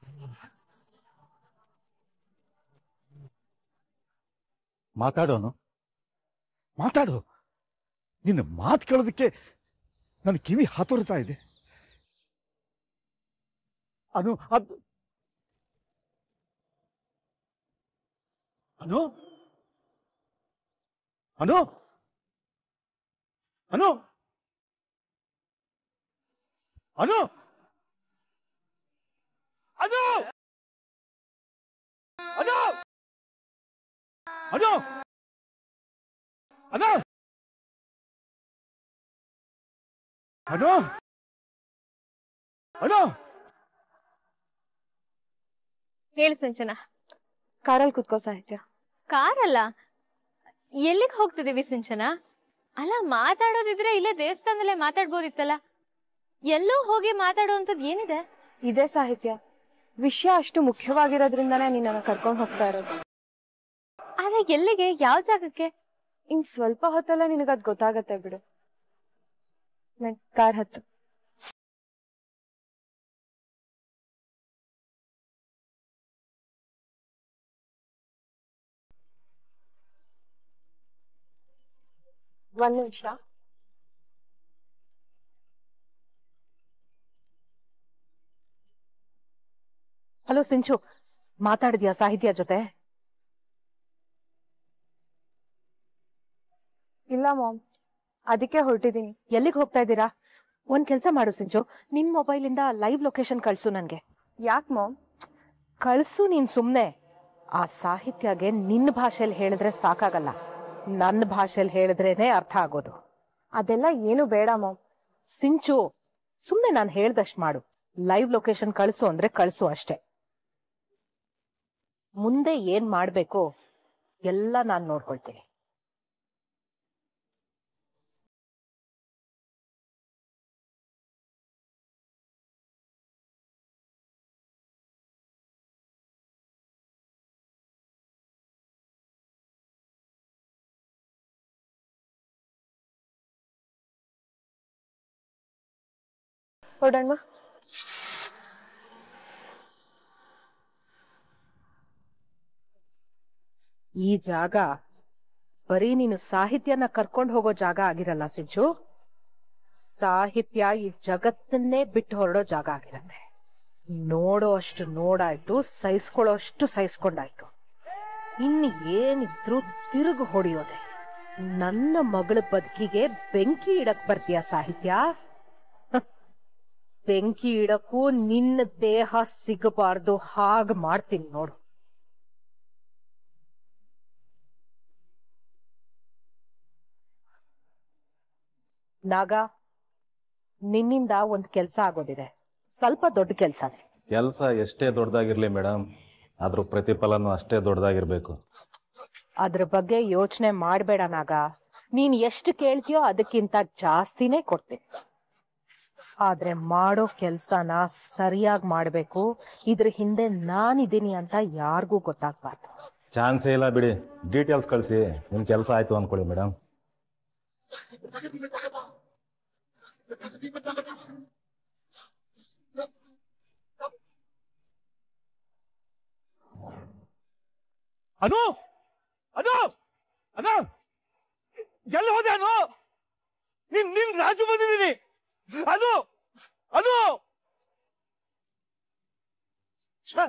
ಮಾತಾಡೋನು ಮಾತಾಡು ನಿನ್ನ ಮಾತು ಕೇಳೋದಕ್ಕೆ ನನ್ನ ಕಿವಿ ಹಾತೊರಿತಾ ಇದೆ ಅನು ಅದು ಅನು ಅನು ಅನು ಅನು ಅನು ಅನು ಅನು ಅನು ಅನು ಅನು ಹೇಳಿ ಸಿಂಚನ ಕಾರಲ್ಲಿ ಕುತ್ಕೋ ಸಾಹಿತ್ಯ ಕಾರಲ್ಲ ಎಲ್ಲಿಗೆ ಹೋಗ್ತಿದೀವಿ ಸಿಂಚನ ಅಲ್ಲ ಮಾತಾಡೋದಿದ್ರೆ ಇಲ್ಲೇ ದೇವಸ್ಥಾನದಲ್ಲೇ ಮಾತಾಡ್ಬೋದಿತ್ತಲ್ಲ ಎಲ್ಲೋ ಹೋಗಿ ಮಾತಾಡುವಂಥದ್ದು ಏನಿದೆ ಇದೇ ಸಾಹಿತ್ಯ ವಿಷಯ ಅಷ್ಟು ಮುಖ್ಯವಾಗಿರೋದ್ರಿಂದನೇ ನಿನ್ನನ್ನು ಕರ್ಕೊಂಡು ಹೋಗ್ತಾ ಇರೋದು ಆದ್ರೆ ಎಲ್ಲಿಗೆ ಯಾವ ಜಾಗಕ್ಕೆ ಇನ್ ಸ್ವಲ್ಪ ಹೊತ್ತಲ್ಲೇ ನಿನಗದ್ ಗೊತ್ತಾಗತ್ತೆ ಬಿಡು ನನ್ ಕಾರ್ ಹತ್ತು ಒಂದ್ ನಿಮಿಷ ಹಲೋ ಸಿಂಚು ಮಾತಾಡಿದ್ಯಾ ಸಾಹಿತ್ಯ ಜೊತೆ ಇಲ್ಲ ಮಾಮ್ ಅದಕ್ಕೆ ಹೊರಟಿದ್ದೀನಿ ಎಲ್ಲಿಗೆ ಹೋಗ್ತಾ ಇದ್ದೀರಾ ಒಂದ್ ಕೆಲ್ಸ ಮಾಡು ಸಿಂಚು ನಿನ್ ಮೊಬೈಲ್ ಇಂದ ಲೈವ್ ಲೊಕೇಶನ್ ಕಳ್ಸು ನನ್ಗೆ ಯಾಕೆ ಮಾಮ್ ಕಳ್ಸು ನೀನ್ ಸುಮ್ನೆ ಆ ಸಾಹಿತ್ಯಗೆ ನಿನ್ನ ಭಾಷೆಯಲ್ಲಿ ಹೇಳಿದ್ರೆ ಸಾಕಾಗಲ್ಲ ನನ್ನ ಭಾಷೆಯಲ್ಲಿ ಹೇಳಿದ್ರೇನೆ ಅರ್ಥ ಆಗೋದು ಅದೆಲ್ಲ ಏನು ಬೇಡ ಮಾಮ್ ಸಿಂಚು ಸುಮ್ನೆ ನಾನು ಹೇಳ್ದಷ್ಟು ಮಾಡು ಲೈವ್ ಲೊಕೇಶನ್ ಕಳ್ಸು ಅಂದ್ರೆ ಕಳ್ಸು ಅಷ್ಟೇ ಮುಂದೆ ಏನ್ ಮಾಡ್ಬೇಕು ಎಲ್ಲ ನಾನ್ ನೋಡ್ಕೊಳ್ತೀನಿ ಹೊಡೋಣ ಈ ಜಾಗ ಬರೀ ನೀನು ಸಾಹಿತ್ಯನ ಕರ್ಕೊಂಡು ಹೋಗೋ ಜಾಗ ಆಗಿರಲ್ಲ ಸಿಂಚು ಸಾಹಿತ್ಯ ಈ ಜಗತ್ತನ್ನೇ ಬಿಟ್ಟು ಹೊರಡೋ ಜಾಗ ಆಗಿರತ್ತೆ ನೋಡೋ ಅಷ್ಟು ನೋಡಾಯ್ತು ಸಹಿಸ್ಕೊಳ್ಳೋ ಅಷ್ಟು ಸಹಿಸ್ಕೊಂಡಾಯ್ತು ಇನ್ನು ಏನಿದ್ರು ತಿರುಗು ಹೊಡೆಯೋದೆ ನನ್ನ ಮಗಳ ಬದುಕಿಗೆ ಬೆಂಕಿ ಇಡಕ್ ಬರ್ತೀಯ ಸಾಹಿತ್ಯ ಹ. ಬೆಂಕಿ ಇಡಕ್ಕೂ ನಿನ್ನ ದೇಹ ಸಿಗಬಾರ್ದು ಹಾಗ್ ಮಾಡ್ತೀನಿ ನೋಡು ನಾಗ ನಿನ್ನಿಂದ ಒಂದ್ ಕೆಲ್ಸ ಆಗೋದಿದೆ ಸ್ವಲ್ಪ ದೊಡ್ಡ ಕೆಲ್ಸನೇ ಕೆಲಸ ಎಷ್ಟೇ ದೊಡ್ಡದಾಗಿರ್ಲಿ ಮೇಡಮ್ ಅದ್ರ ಪ್ರತಿಫಲನೂ ಅಷ್ಟೇ ದೊಡ್ಡದಾಗಿರ್ಬೇಕು ಅದ್ರ ಬಗ್ಗೆ ಯೋಚನೆ ಮಾಡ್ಬೇಡ ನಾಗ ನೀನ್ ಎಷ್ಟು ಕೇಳ್ತೀಯೋ ಅದಕ್ಕಿಂತ ಜಾಸ್ತಿನೇ ಕೊಡ್ತೀನಿ ಆದ್ರೆ ಮಾಡೋ ಕೆಲ್ಸನ ಸರಿಯಾಗಿ ಮಾಡ್ಬೇಕು ಇದ್ರ ಹಿಂದೆ ನಾನಿದ್ದೀನಿ ಅಂತ ಯಾರಿಗೂ ಗೊತ್ತಾಗ್ಬಾರ್ದು ಚಾನ್ಸೇ ಇಲ್ಲ ಬಿಡಿ ಡೀಟೇಲ್ಸ್ ಕಳಿಸಿ ನಿಮ್ಮ ಕೆಲಸ ಆಯ್ತು ಅನ್ಕೊಳ್ಳಿ ಮೇಡಮ್ ಅನು ಅನು ಅನು ಎಲ್ಲಿ ಹೋದೆ ಅನು ನಿನ್ ನಿನ್ ರಾಜು ಬಂದಿದ್ದೀನಿ ಅನು ಅನು ಛ!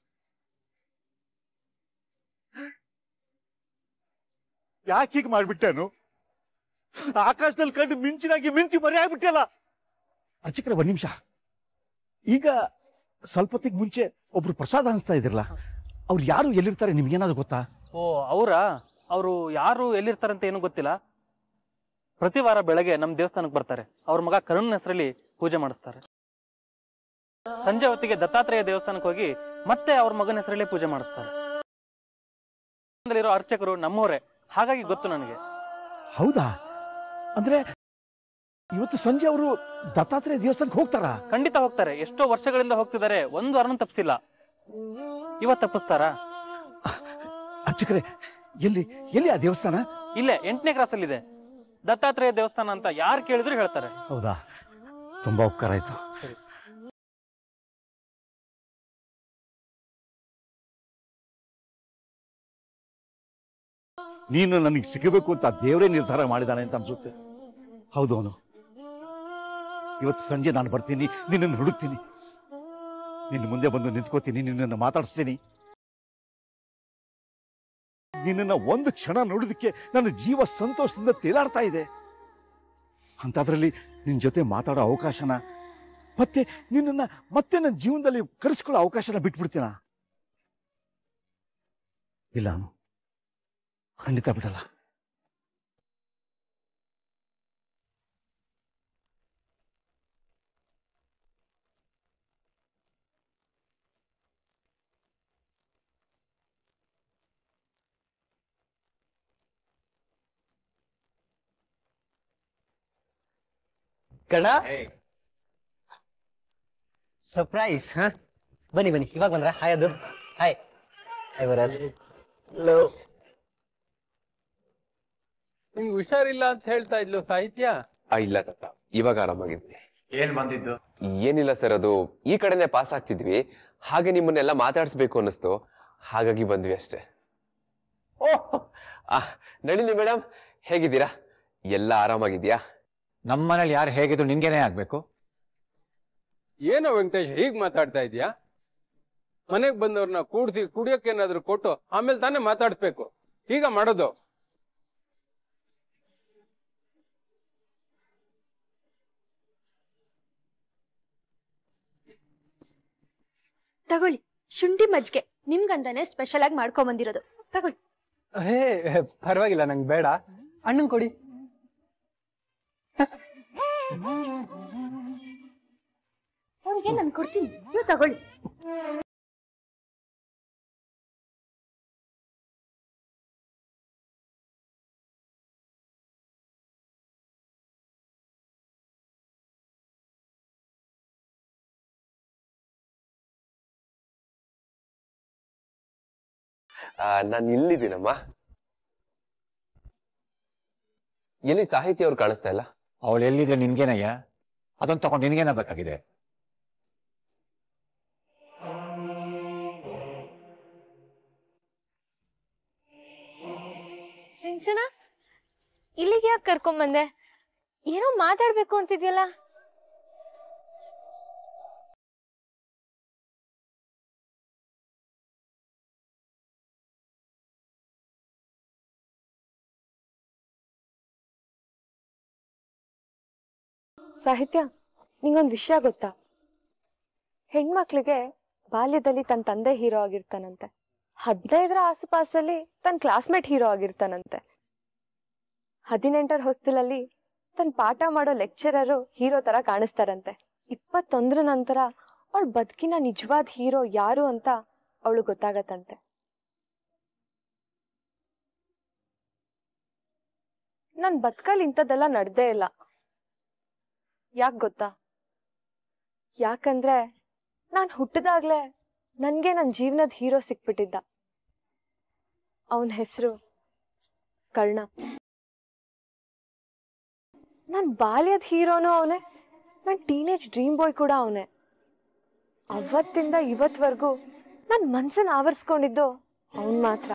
ಯಾಕೆ ಹೀಗೆ ಮಾಡ್ಬಿಟ್ಟೆ ಅನು ಆಕಾಶದಲ್ಲಿ ಕಂಡು ಮಿಂಚಿನಾಗಿ ಮಿಂಚಿ ಮರೆ ಆಗ್ಬಿಟ್ಟಲ್ಲ ಅರ್ಚಕ್ರೆ ಒಂದ್ ನಿಮಿಷ ಈಗ ಸ್ವಲ್ಪ ಹೊತ್ತಿಗೆ ಮುಂಚೆ ಒಬ್ರು ಪ್ರಸಾದ ಅನಿಸ್ತಾ ಇದಿರಲ್ಲ ಅವ್ರು ಯಾರು ಎಲ್ಲಿರ್ತಾರೆ ನಿಮ್ಗೇನಾದ್ರು ಗೊತ್ತಾ ಓ ಅವರಾ ಅವರು ಯಾರು ಎಲ್ಲಿರ್ತಾರಂತ ಏನೂ ಗೊತ್ತಿಲ್ಲ ಪ್ರತಿ ವಾರ ಬೆಳಗ್ಗೆ ನಮ್ಮ ದೇವಸ್ಥಾನಕ್ಕೆ ಬರ್ತಾರೆ ಅವ್ರ ಮಗ ಕರುಣ್ ಹೆಸರಲ್ಲಿ ಪೂಜೆ ಮಾಡಿಸ್ತಾರೆ ಸಂಜೆ ಹೊತ್ತಿಗೆ ದತ್ತಾತ್ರೇಯ ದೇವಸ್ಥಾನಕ್ಕೆ ಹೋಗಿ ಮತ್ತೆ ಅವ್ರ ಮಗನ ಹೆಸರಲ್ಲಿ ಪೂಜೆ ಮಾಡಿಸ್ತಾರೆ ಇರೋ ಅರ್ಚಕರು ನಮ್ಮವರೇ ಹಾಗಾಗಿ ಗೊತ್ತು ನನಗೆ ಹೌದಾ ಅಂದ್ರೆ ಇವತ್ತು ಸಂಜೆ ಅವರು ದತ್ತಾತ್ರೇಯ ದೇವಸ್ಥಾನಕ್ಕೆ ಹೋಗ್ತಾರಾ ಖಂಡಿತ ಹೋಗ್ತಾರೆ ಎಷ್ಟೋ ವರ್ಷಗಳಿಂದ ಹೋಗ್ತಿದ್ದಾರೆ ಒಂದು ವಾರನೂ ತಪ್ಪಿಸಿಲ್ಲ ಇವತ್ತು ತಪ್ಪಿಸ್ತಾರಾ ಅರ್ಚಕರೇ ಎಲ್ಲಿ ಎಲ್ಲಿ ಆ ದೇವಸ್ಥಾನ ಇಲ್ಲೇ ಎಂಟನೇ ಕ್ರಾಸ್ ಅಲ್ಲಿ ಇದೆ ದತ್ತಾತ್ರೇಯ ದೇವಸ್ಥಾನ ಅಂತ ಯಾರು ಕೇಳಿದ್ರು ಹೇಳ್ತಾರೆ ಹೌದಾ ತುಂಬಾ ಉಪಕಾರ ಆಯ್ತು ನೀನು ನನಗೆ ಸಿಗಬೇಕು ಅಂತ ದೇವರೇ ನಿರ್ಧಾರ ಮಾಡಿದಾನೆ ಅಂತ ಅನ್ಸುತ್ತೆ ಹೌದು ಅವನು ಇವತ್ತು ಸಂಜೆ ನಾನು ಬರ್ತೀನಿ ನಿನ್ನನ್ನು ಹುಡುಕ್ತೀನಿ ನಿನ್ನ ಮುಂದೆ ಬಂದು ನಿಂತ್ಕೋತೀನಿ ನಿನ್ನನ್ನು ಮಾತಾಡಿಸ್ತೀನಿ ನಿನ್ನನ್ನು ಒಂದು ಕ್ಷಣ ನೋಡೋದಕ್ಕೆ ನನ್ನ ಜೀವ ಸಂತೋಷದಿಂದ ತೇಲಾಡ್ತಾ ಇದೆ ಅಂಥದ್ರಲ್ಲಿ ನಿನ್ನ ಜೊತೆ ಮಾತಾಡೋ ಅವಕಾಶನ ಮತ್ತೆ ನಿನ್ನನ್ನ ಮತ್ತೆ ನನ್ನ ಜೀವನದಲ್ಲಿ ಕರೆಸ್ಕೊಳ್ಳೋ ಅವಕಾಶನ ಬಿಟ್ಬಿಡ್ತೀನ ಇಲ್ಲ ಅನು. ಖಂಡಿತ ಬಿಡಲ್ಲ ಕಣ ಸರ್ಪ್ರೈಸ್ ಹಾ ಬನ್ನಿ ಬನ್ನಿ ಇವಾಗ ಬಂದ್ರ ಹಾಯ್ ಅದು ಹಾಯ್ ಹಾಯ್ ವರಾಜ್ ಹಲೋ ನಿಂಗೆ ಹುಷಾರಿಲ್ಲ ಅಂತ ಹೇಳ್ತಾ ಇದ್ಲು ಸಾಹಿತ್ಯ ಆ, ಇಲ್ಲ ತಾತ ಇವಾಗ ಆರಾಮಾಗಿದ್ದೀನಿ ಏನ್ ಬಂದಿದ್ದು ಏನಿಲ್ಲ ಸರ್ ಅದು ಈ ಕಡೆನೆ ಪಾಸ್ ಆಗ್ತಿದ್ವಿ ಹಾಗೆ ನಿಮ್ಮನ್ನೆಲ್ಲ ಮಾತಾಡಿಸ್ಬೇಕು ಅನ್ನಿಸ್ತು ಹಾಗಾಗಿ ಬಂದ್ವಿ ಅಷ್ಟೇ ಓಹ್ ಆ, ನಳಿನಿ ಮೇಡಮ್ ಹೇಗಿದ್ದೀರಾ ಎಲ್ಲ ಆರಾಮಾಗಿದ್ಯಾ ನಮ್ಮ ಮನೇಲಿ ಯಾರು ಹೇಗಿದ್ರು ನಿನ್ಗೇನೆ ಆಗ್ಬೇಕು ಏನೋ ವೆಂಕಟೇಶ್ ಹೀಗ್ ಮಾತಾಡ್ತಾ ಇದೀಯಾ ಮನೆಗ್ ಬಂದವ್ರನ್ನ ಕೂಡ್ಸಿ ಕುಡಿಯೋಕೆ ಏನಾದ್ರು ಕೊಟ್ಟು ಆಮೇಲೆ ತಾನೇ ಮಾತಾಡ್ಸ್ಬೇಕು ಈಗ ಮಾಡೋದು ತಗೊಳ್ಳಿ ಶುಂಠಿ ಮಜ್ಜಿಗೆ ನಿಮ್ಗಂತಾನೆ ಸ್ಪೆಷಲ್ ಆಗಿ ಮಾಡ್ಕೊಂಡ್ ಬಂದಿರೋದು ತಗೊಳ್ಳಿ ಹೇ ಪರವಾಗಿಲ್ಲ ನಂಗೆ ಬೇಡ ಅಣ್ಣಂಗ್ ಕೊಡಿ ಅವ್ರಿಗೆ ನಾನು ಕೊಡ್ತೀನಿ ನೀವು ತಗೊಳ್ಳಿ ನಾನು ಇಲ್ಲಿದ್ದೀನಮ್ಮ ಎಲ್ಲಿ ಸಾಹಿತ್ಯ ಅವ್ರು ಕಾಣಿಸ್ತಾ ಇಲ್ಲ ಅವಳು ಎಲ್ಲಿದ್ರೆ ನಿನ್ಗೇನಯ್ಯ ಅದನ್ನ ತಗೊಂಡು ನಿನ್ಗೇನ ಬೇಕಾಗಿದೆ ಸಿಂಚನ ಇಲ್ಲಿಗೆ ಯಾಕೆ ಕರ್ಕೊಂಬಂದೆ ಏನೋ ಮಾತಾಡ್ಬೇಕು ಅಂತಿದ್ಯಲ್ಲ ಸಾಹಿತ್ಯ ನಿಂಗೊಂದು ವಿಷಯ ಗೊತ್ತಾ ಹೆಣ್ಮಕ್ಳಿಗೆ ಬಾಲ್ಯದಲ್ಲಿ ತನ್ನ ತಂದೆ ಹೀರೋ ಆಗಿರ್ತಾನಂತೆ ಹದಿನೈದರ ಆಸುಪಾಸಲ್ಲಿ ತನ್ನ ಕ್ಲಾಸ್ಮೇಟ್ ಹೀರೋ ಆಗಿರ್ತಾನಂತೆ ಹದಿನೆಂಟರ ಹೊಸ್ತಿಲಲ್ಲಿ ತನ್ನ ಪಾಠ ಮಾಡೋ ಲೆಕ್ಚರರು ಹೀರೋ ತರ ಕಾಣಿಸ್ತಾರಂತೆ ಇಪ್ಪತ್ತೊಂದರ ನಂತರ ಅವಳ ಬದುಕಿನ ನಿಜವಾದ ಹೀರೋ ಯಾರು ಅಂತ ಅವಳು ಗೊತ್ತಾಗತ್ತಂತೆ ನನ್ ಬದುಕಲ್ಲಿ ಇಂಥದ್ದೆಲ್ಲ ನಡ್ದೇ ಇಲ್ಲ ಯಾಕ್ ಗೊತ್ತಾ ಯಾಕಂದ್ರೆ ನಾನ್ ಹುಟ್ಟಿದಾಗ್ಲೇ ನನ್ಗೆ ನನ್ ಜೀವನದ ಹೀರೋ ಸಿಕ್ಬಿಟ್ಟಿದ್ದ ಅವನ ಹೆಸರು ಕರ್ಣ ನನ್ ಬಾಲ್ಯದ ಹೀರೋನು ಅವನೇ ನನ್ ಟೀನೇಜ್ ಡ್ರೀಮ್ ಬಾಯ್ ಕೂಡ ಅವನೇ ಅವತ್ತಿಂದ ಇವತ್ವರೆಗೂ ನನ್ ಮನ್ಸನ್ನ ಆವರಿಸ್ಕೊಂಡಿದ್ದು ಅವನ್ ಮಾತ್ರ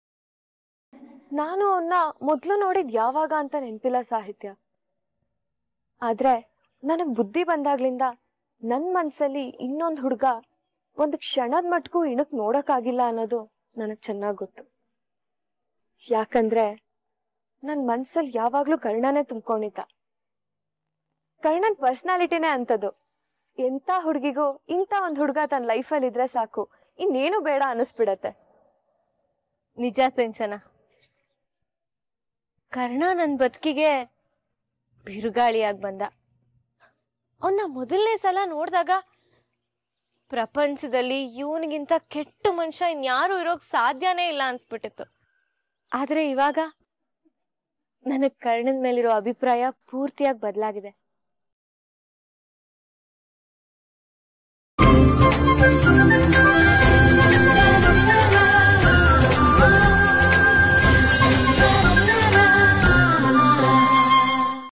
ನಾನು ಅವನ್ನ ಮೊದ್ಲು ನೋಡಿದ್ ಯಾವಾಗ ಅಂತ ನೆನ್ಪಿಲ್ಲ ಸಾಹಿತ್ಯ ಆದ್ರೆ ನನಗ್ ಬುದ್ಧಿ ಬಂದಾಗ್ಲಿಂದ ನನ್ ಮನ್ಸಲ್ಲಿ ಇನ್ನೊಂದ್ ಹುಡ್ಗ ಒಂದ್ ಕ್ಷಣದ ಮಟ್ಗೂ ಇಣಕ್ ನೋಡಕ್ಕಾಗಿಲ್ಲ ಅನ್ನೋದು ನನಗ್ ಚೆನ್ನಾಗ್ ಗೊತ್ತು ಯಾಕಂದ್ರೆ ನನ್ ಮನ್ಸಲ್ಲಿ ಯಾವಾಗ್ಲೂ ಕರ್ಣನೇ ತುಂಬ್ಕೊಂಡಿದ್ದ ಕರ್ಣನ್ ಪರ್ಸನಾಲಿಟಿನೇ ಅಂತದು ಎಂತ ಹುಡ್ಗಿಗೂ ಇಂಥ ಒಂದ್ ಹುಡ್ಗ ತನ್ನ ಲೈಫಲ್ಲಿ ಇದ್ರೆ ಸಾಕು ಇನ್ನೇನು ಬೇಡ ಅನಿಸ್ಬಿಡತ್ತೆ ನಿಜ ಸಿಂಚನ ಕರ್ಣ ನನ್ ಬದುಕಿಗೆ ಬಿರುಗಾಳಿಯಾಗಿ ಬಂದ ಅವನ್ನ ಮೊದಲನೇ ಸಲ ನೋಡಿದಾಗ ಪ್ರಪಂಚದಲ್ಲಿ ಇವನಿಗಿಂತ ಕೆಟ್ಟ ಮನುಷ್ಯ ಇನ್ಯಾರು ಇರೋಕ್ ಸಾಧ್ಯನೇ ಇಲ್ಲ ಅನ್ಸ್ಬಿಟ್ಟಿತ್ತು ಆದ್ರೆ ಇವಾಗ ನನಗ್ ಕರ್ಣದ ಮೇಲಿರೋ ಅಭಿಪ್ರಾಯ ಪೂರ್ತಿಯಾಗಿ ಬದಲಾಗಿದೆ